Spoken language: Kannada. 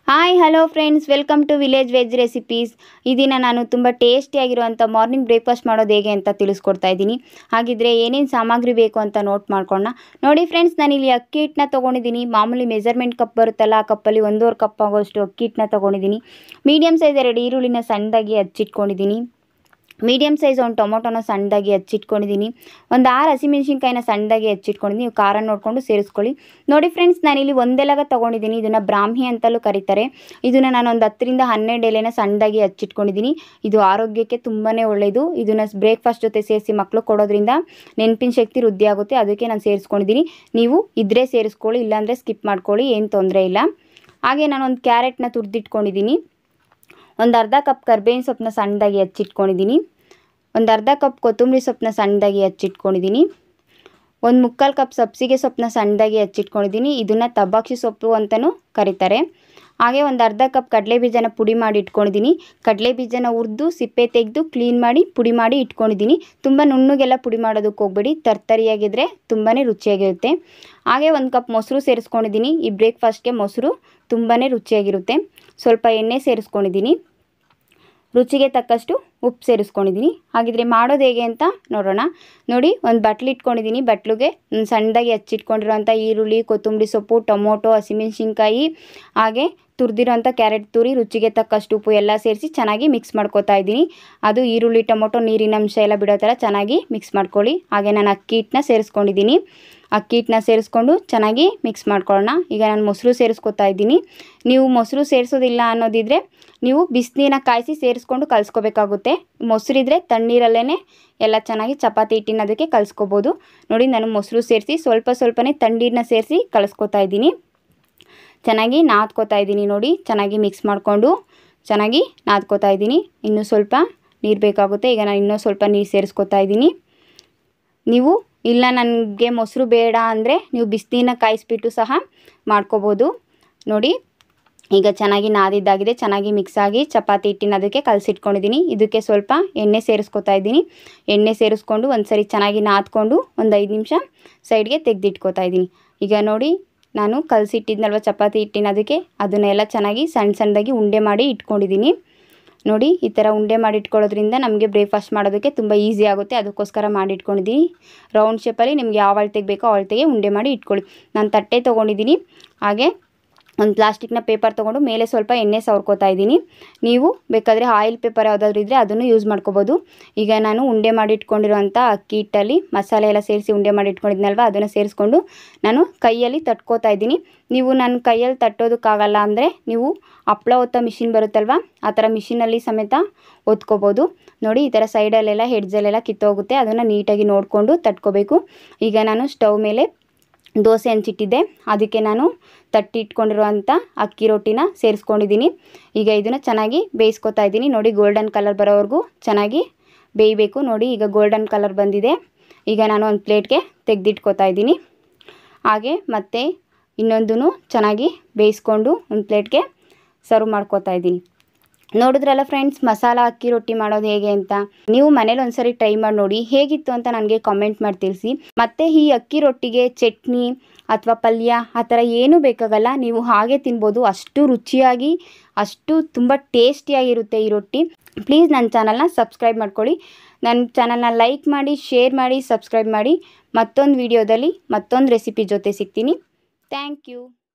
hi hello friends welcome to village veg recipes ಈ ದಿನ ನಾನು ತುಂಬ ಟೇಸ್ಟಿಯಾಗಿರುವಂಥ ಮಾರ್ನಿಂಗ್ ಬ್ರೇಕ್ಫಾಸ್ಟ್ ಮಾಡೋದು ಹೇಗೆ ಅಂತ ತಿಳಿಸ್ಕೊಡ್ತಾ ಇದ್ದೀನಿ ಹಾಗಿದ್ರೆ ಏನೇನು ಸಾಮಗ್ರಿ ಬೇಕು ಅಂತ ನೋಟ್ ಮಾಡ್ಕೊಳ್ಳೋಣ ನೋಡಿ ಫ್ರೆಂಡ್ಸ್ ನಾನಿಲ್ಲಿ ಅಕ್ಕಿ ಹಿಟ್ಟನ್ನ ತೊಗೊಂಡಿದ್ದೀನಿ ಮಾಮೂಲಿ ಮೆಜರ್ಮೆಂಟ್ ಕಪ್ ಬರುತ್ತಲ್ಲ ಆ ಕಪ್ಪಲ್ಲಿ ಒಂದೂವರೆ ಕಪ್ ಆಗೋಷ್ಟು ಅಕ್ಕಿ ಹಿಟ್ಟನ್ನ ತೊಗೊಂಡಿದ್ದೀನಿ ಮೀಡಿಯಮ್ ಸೈಜ್ ಎರಡು ಈರುಳ್ಳಿನ ಸಣ್ಣದಾಗಿ ಹಚ್ಚಿಟ್ಕೊಂಡಿದ್ದೀನಿ ಮೀಡಿಯಮ್ ಸೈಜ್ ಒಂದು ಟೊಮೊಟೊನ ಸಣ್ಣದಾಗಿ ಹಚ್ಚಿಟ್ಕೊಂಡಿದ್ದೀನಿ ಒಂದು ಆರು ಹಸಿಮೆಣ್ಸಿನ್ಕಾಯಿನ ಸಣ್ಣದಾಗಿ ಹಚ್ಚಿಟ್ಕೊಂಡಿದ್ದೀನಿ ನೀವು ಖಾರ ನೋಡಿಕೊಂಡು ಸೇರಿಸ್ಕೊಳ್ಳಿ ನೋಡಿ ಫ್ರೆಂಡ್ಸ್ ನಾನಿಲ್ಲಿ ಒಂದೆಲಗ ತೊಗೊಂಡಿದ್ದೀನಿ ಇದನ್ನು ಬ್ರಾಹ್ಮಿ ಅಂತಲೂ ಕರೀತಾರೆ ಇದನ್ನು ನಾನು ಒಂದು ಹತ್ತರಿಂದ ಹನ್ನೆರಡು ಎಲೆನ ಸಣ್ಣದಾಗಿ ಹಚ್ಚಿಟ್ಕೊಂಡಿದ್ದೀನಿ ಇದು ಆರೋಗ್ಯಕ್ಕೆ ತುಂಬಾ ಒಳ್ಳೆಯದು ಇದನ್ನು ಬ್ರೇಕ್ಫಾಸ್ಟ್ ಜೊತೆ ಸೇರಿಸಿ ಮಕ್ಕಳು ಕೊಡೋದ್ರಿಂದ ನೆನಪಿನ ಶಕ್ತಿ ವೃದ್ಧಿ ಆಗುತ್ತೆ ಅದಕ್ಕೆ ನಾನು ಸೇರಿಸ್ಕೊಂಡಿದ್ದೀನಿ ನೀವು ಇದ್ರೆ ಸೇರಿಸ್ಕೊಳ್ಳಿ ಇಲ್ಲಾಂದರೆ ಸ್ಕಿಪ್ ಮಾಡ್ಕೊಳ್ಳಿ ಏನು ತೊಂದರೆ ಇಲ್ಲ ಹಾಗೆ ನಾನು ಒಂದು ಕ್ಯಾರೆಟ್ನ ತುರಿದಿಟ್ಕೊಂಡಿದ್ದೀನಿ ಒಂದು ಅರ್ಧ ಕಪ್ ಕರ್ಬೇವಿನ ಸೊಪ್ಪನ್ನ ಸಣ್ಣದಾಗಿ ಹಚ್ಚಿಟ್ಕೊಂಡಿದ್ದೀನಿ ಒಂದು ಅರ್ಧ ಕಪ್ ಕೊತ್ತಂಬರಿ ಸೊಪ್ಪನ್ನ ಸಣ್ಣದಾಗಿ ಹಚ್ಚಿಟ್ಕೊಂಡಿದ್ದೀನಿ ಒಂದು ಮುಕ್ಕಾಲು ಕಪ್ ಸಬ್ಸಿಗೆ ಸೊಪ್ಪನ್ನ ಸಣ್ಣದಾಗಿ ಹಚ್ಚಿಟ್ಕೊಂಡಿದ್ದೀನಿ ಇದನ್ನು ತಬಾಕ್ಷಿ ಸೊಪ್ಪು ಅಂತಲೂ ಕರೀತಾರೆ ಹಾಗೆ ಒಂದು ಅರ್ಧ ಕಪ್ ಕಡಲೆ ಬೀಜನ ಪುಡಿ ಮಾಡಿ ಇಟ್ಕೊಂಡಿದ್ದೀನಿ ಕಡಲೆ ಬೀಜನ ಹುರಿದು ಸಿಪ್ಪೆ ತೆಗೆದು ಕ್ಲೀನ್ ಮಾಡಿ ಪುಡಿ ಮಾಡಿ ಇಟ್ಕೊಂಡಿದ್ದೀನಿ ತುಂಬ ನುಣ್ಣಗೆಲ್ಲ ಪುಡಿ ಮಾಡೋದಕ್ಕೆ ಹೋಗ್ಬೇಡಿ ತರ್ತರಿಯಾಗಿದ್ದರೆ ತುಂಬಾ ರುಚಿಯಾಗಿರುತ್ತೆ ಹಾಗೆ ಒಂದು ಕಪ್ ಮೊಸರು ಸೇರಿಸ್ಕೊಂಡಿದ್ದೀನಿ ಈ ಬ್ರೇಕ್ಫಾಸ್ಟ್ಗೆ ಮೊಸರು ತುಂಬಾ ರುಚಿಯಾಗಿರುತ್ತೆ ಸ್ವಲ್ಪ ಎಣ್ಣೆ ಸೇರಿಸ್ಕೊಂಡಿದ್ದೀನಿ ರುಚಿಗೆ ತಕ್ಕಷ್ಟು ಉಪ್ಪು ಸೇರಿಸ್ಕೊಂಡಿದ್ದೀನಿ ಹಾಗಿದ್ರೆ ಮಾಡೋದು ಹೇಗೆ ಅಂತ ನೋಡೋಣ ನೋಡಿ ಒಂದು ಬಟ್ಲು ಇಟ್ಕೊಂಡಿದ್ದೀನಿ ಬಟ್ಲಿಗೆ ಸಣ್ಣದಾಗಿ ಹಚ್ಚಿಟ್ಕೊಂಡಿರೋಂಥ ಈರುಳ್ಳಿ ಕೊತ್ತಂಬರಿ ಸೊಪ್ಪು ಟೊಮೊಟೊ ಹಸಿಮೆಣ್ಸಿನ್ಕಾಯಿ ಹಾಗೆ ತುರಿದಿರೋಂಥ ಕ್ಯಾರೆಟ್ ತುರಿ ರುಚಿಗೆ ತಕ್ಕಷ್ಟು ಉಪ್ಪು ಎಲ್ಲ ಸೇರಿಸಿ ಚೆನ್ನಾಗಿ ಮಿಕ್ಸ್ ಮಾಡ್ಕೊತಾ ಇದ್ದೀನಿ ಅದು ಈರುಳ್ಳಿ ಟೊಮೊಟೊ ನೀರಿನ ಅಂಶ ಎಲ್ಲ ಬಿಡೋ ಥರ ಚೆನ್ನಾಗಿ ಮಿಕ್ಸ್ ಮಾಡ್ಕೊಳ್ಳಿ ಹಾಗೆ ನಾನು ಅಕ್ಕಿ ಹಿಟ್ಟನ್ನ ಸೇರಿಸ್ಕೊಂಡಿದ್ದೀನಿ ಅಕ್ಕಿ ಹಿಟ್ಟನ್ನ ಸೇರಿಸ್ಕೊಂಡು ಚೆನ್ನಾಗಿ ಮಿಕ್ಸ್ ಮಾಡ್ಕೊಳ್ಳೋಣ ಈಗ ನಾನು ಮೊಸರು ಸೇರಿಸ್ಕೊತಾ ಇದ್ದೀನಿ ನೀವು ಮೊಸರು ಸೇರಿಸೋದಿಲ್ಲ ಅನ್ನೋದಿದ್ರೆ ನೀವು ಬಿಸಿನೀರನ್ನ ಕಾಯಿಸಿ ಸೇರಿಸ್ಕೊಂಡು ಕಲಿಸ್ಕೋಬೇಕಾಗುತ್ತೆ ಮೊಸರಿದ್ರೆ ತಣ್ಣೀರಲ್ಲೇ ಎಲ್ಲ ಚೆನ್ನಾಗಿ ಚಪಾತಿ ಹಿಟ್ಟಿನ ಅದಕ್ಕೆ ಕಲಿಸ್ಕೋಬೋದು ನೋಡಿ ನಾನು ಮೊಸರು ಸೇರಿಸಿ ಸ್ವಲ್ಪ ಸ್ವಲ್ಪನೇ ತಣ್ಣೀರನ್ನ ಸೇರಿಸಿ ಕಲಿಸ್ಕೊತಾ ಇದ್ದೀನಿ ಚೆನ್ನಾಗಿ ನಾದ್ಕೋತಾ ಇದ್ದೀನಿ ನೋಡಿ ಚೆನ್ನಾಗಿ ಮಿಕ್ಸ್ ಮಾಡಿಕೊಂಡು ಚೆನ್ನಾಗಿ ನಾದ್ಕೋತಾ ಇದ್ದೀನಿ ಇನ್ನೂ ಸ್ವಲ್ಪ ನೀರು ಬೇಕಾಗುತ್ತೆ ಈಗ ನಾನು ಇನ್ನೂ ಸ್ವಲ್ಪ ನೀರು ಸೇರಿಸ್ಕೊತಾ ಇದ್ದೀನಿ ನೀವು ಇಲ್ಲ ನನಗೆ ಮೊಸರು ಬೇಡ ಅಂದರೆ ನೀವು ಬಿಸಿನೀರನ್ನ ಕಾಯಿಸ್ಬಿಟ್ಟು ಸಹ ಮಾಡ್ಕೋಬೋದು ನೋಡಿ ಈಗ ಚೆನ್ನಾಗಿ ನಾದಿದ್ದಾಗಿದೆ ಚೆನ್ನಾಗಿ ಮಿಕ್ಸ್ ಆಗಿ ಚಪಾತಿ ಹಿಟ್ಟಿನ ಅದಕ್ಕೆ ಕಲಸಿಟ್ಕೊಂಡಿದ್ದೀನಿ ಇದಕ್ಕೆ ಸ್ವಲ್ಪ ಎಣ್ಣೆ ಸೇರಿಸ್ಕೊತಾ ಇದ್ದೀನಿ ಎಣ್ಣೆ ಸೇರಿಸ್ಕೊಂಡು ಒಂದು ಸರಿ ಚೆನ್ನಾಗಿ ನಾದ್ಕೊಂಡು ಒಂದು ಐದು ನಿಮಿಷ ಸೈಡ್ಗೆ ತೆಗೆದಿಟ್ಕೋತಾ ಇದ್ದೀನಿ ಈಗ ನೋಡಿ ನಾನು ಕಲಸಿಟ್ಟಿದ್ನಲ್ವ ಚಪಾತಿ ಹಿಟ್ಟಿನ ಅದಕ್ಕೆ ಅದನ್ನೆಲ್ಲ ಚೆನ್ನಾಗಿ ಸಣ್ಣ ಸಣ್ಣದಾಗಿ ಉಂಡೆ ಮಾಡಿ ಇಟ್ಕೊಂಡಿದ್ದೀನಿ ನೋಡಿ ಈ ಥರ ಉಂಡೆ ಮಾಡಿ ಇಟ್ಕೊಳ್ಳೋದ್ರಿಂದ ನಮಗೆ ಬ್ರೇಕ್ಫಾಸ್ಟ್ ಮಾಡೋದಕ್ಕೆ ತುಂಬ ಈಸಿ ಆಗುತ್ತೆ ಅದಕ್ಕೋಸ್ಕರ ಮಾಡಿ ಇಟ್ಕೊಂಡಿದ್ದೀನಿ ರೌಂಡ್ ಶೇಪಲ್ಲಿ ನಿಮ್ಗೆ ಯಾವ ಅಳತೆಗೆ ಬೇಕೋ ಅಳತೆಗೆ ಉಂಡೆ ಮಾಡಿ ಇಟ್ಕೊಳ್ಳಿ ನಾನು ತಟ್ಟೆ ತೊಗೊಂಡಿದ್ದೀನಿ ಹಾಗೆ ಒಂದು ಪ್ಲಾಸ್ಟಿಕ್ನ ಪೇಪರ್ ತೊಗೊಂಡು ಮೇಲೆ ಸ್ವಲ್ಪ ಎಣ್ಣೆ ಸವರ್ಕೋತಾ ಇದ್ದೀನಿ ನೀವು ಬೇಕಾದರೆ ಆಯಿಲ್ ಪೇಪರ್ ಯಾವುದಾದ್ರೂ ಇದ್ದರೆ ಅದನ್ನು ಯೂಸ್ ಮಾಡ್ಕೋಬೋದು ಈಗ ನಾನು ಉಂಡೆ ಮಾಡಿ ಇಟ್ಕೊಂಡಿರೋಂಥ ಅಕ್ಕಿ ಹಿಟ್ಟಲ್ಲಿ ಮಸಾಲೆ ಎಲ್ಲ ಸೇರಿಸಿ ಉಂಡೆ ಮಾಡಿ ಇಟ್ಕೊಂಡಿದ್ನಲ್ವ ಅದನ್ನು ಸೇರಿಸ್ಕೊಂಡು ನಾನು ಕೈಯಲ್ಲಿ ತಟ್ಕೋತಾ ಇದ್ದೀನಿ ನೀವು ನನ್ನ ಕೈಯಲ್ಲಿ ತಟ್ಟೋದಕ್ಕಾಗಲ್ಲ ಅಂದರೆ ನೀವು ಹಪ್ಳ ಒತ್ತೋ ಮಿಷಿನ್ ಬರುತ್ತಲ್ವ ಆ ಥರ ಮಿಷಿನಲ್ಲಿ ಸಮೇತ ಒತ್ಕೋಬೋದು ನೋಡಿ ಈ ಥರ ಸೈಡಲ್ಲೆಲ್ಲ ಹೆಡ್ಜಲ್ಲೆಲ್ಲ ಕಿತ್ತೋಗುತ್ತೆ ಅದನ್ನು ನೀಟಾಗಿ ನೋಡಿಕೊಂಡು ತಟ್ಕೋಬೇಕು ಈಗ ನಾನು ಸ್ಟವ್ ಮೇಲೆ ದೋಸೆ ಹಂಚಿಟ್ಟಿದ್ದೆ ಅದಕ್ಕೆ ನಾನು ತಟ್ಟಿ ಇಟ್ಕೊಂಡಿರುವಂಥ ಅಕ್ಕಿ ರೊಟ್ಟಿನ ಸೇರಿಸ್ಕೊಂಡಿದ್ದೀನಿ ಈಗ ಇದನ್ನು ಚೆನ್ನಾಗಿ ಬೇಯಿಸ್ಕೊತಾ ಇದ್ದೀನಿ ನೋಡಿ ಗೋಲ್ಡನ್ ಕಲರ್ ಬರೋವರೆಗೂ ಚೆನ್ನಾಗಿ ಬೇಯಬೇಕು ನೋಡಿ ಈಗ ಗೋಲ್ಡನ್ ಕಲರ್ ಬಂದಿದೆ ಈಗ ನಾನು ಒಂದು ಪ್ಲೇಟ್ಗೆ ತೆಗೆದಿಟ್ಕೋತಾ ಇದ್ದೀನಿ ಹಾಗೆ ಮತ್ತು ಇನ್ನೊಂದೂ ಚೆನ್ನಾಗಿ ಬೇಯಿಸ್ಕೊಂಡು ಒಂದು ಪ್ಲೇಟ್ಗೆ ಸರ್ವ್ ಮಾಡ್ಕೋತಾ ಇದ್ದೀನಿ ನೋಡಿದ್ರಲ್ಲ ಫ್ರೆಂಡ್ಸ್ ಮಸಾಲ ಅಕ್ಕಿ ರೊಟ್ಟಿ ಮಾಡೋದು ಹೇಗೆ ಅಂತ ನೀವು ಮನೇಲಿ ಒಂದ್ಸರಿ ಟ್ರೈ ಮಾಡಿ ನೋಡಿ ಹೇಗಿತ್ತು ಅಂತ ನನಗೆ ಕಾಮೆಂಟ್ ಮಾಡಿ ತಿಳಿಸಿ ಮತ್ತು ಈ ಅಕ್ಕಿ ರೊಟ್ಟಿಗೆ ಚಟ್ನಿ ಅಥವಾ ಪಲ್ಯ ಆ ಥರ ಏನೂ ಬೇಕಾಗಲ್ಲ ನೀವು ಹಾಗೆ ತಿನ್ಬೋದು ಅಷ್ಟು ರುಚಿಯಾಗಿ ಅಷ್ಟು ತುಂಬ ಟೇಸ್ಟಿಯಾಗಿರುತ್ತೆ ಈ ರೊಟ್ಟಿ ಪ್ಲೀಸ್ ನನ್ನ ಚಾನಲ್ನ ಸಬ್ಸ್ಕ್ರೈಬ್ ಮಾಡ್ಕೊಳ್ಳಿ ನನ್ನ ಚಾನಲ್ನ ಲೈಕ್ ಮಾಡಿ ಶೇರ್ ಮಾಡಿ ಸಬ್ಸ್ಕ್ರೈಬ್ ಮಾಡಿ ಮತ್ತೊಂದು ವಿಡಿಯೋದಲ್ಲಿ ಮತ್ತೊಂದು ರೆಸಿಪಿ ಜೊತೆ ಸಿಗ್ತೀನಿ ಥ್ಯಾಂಕ್ ಯು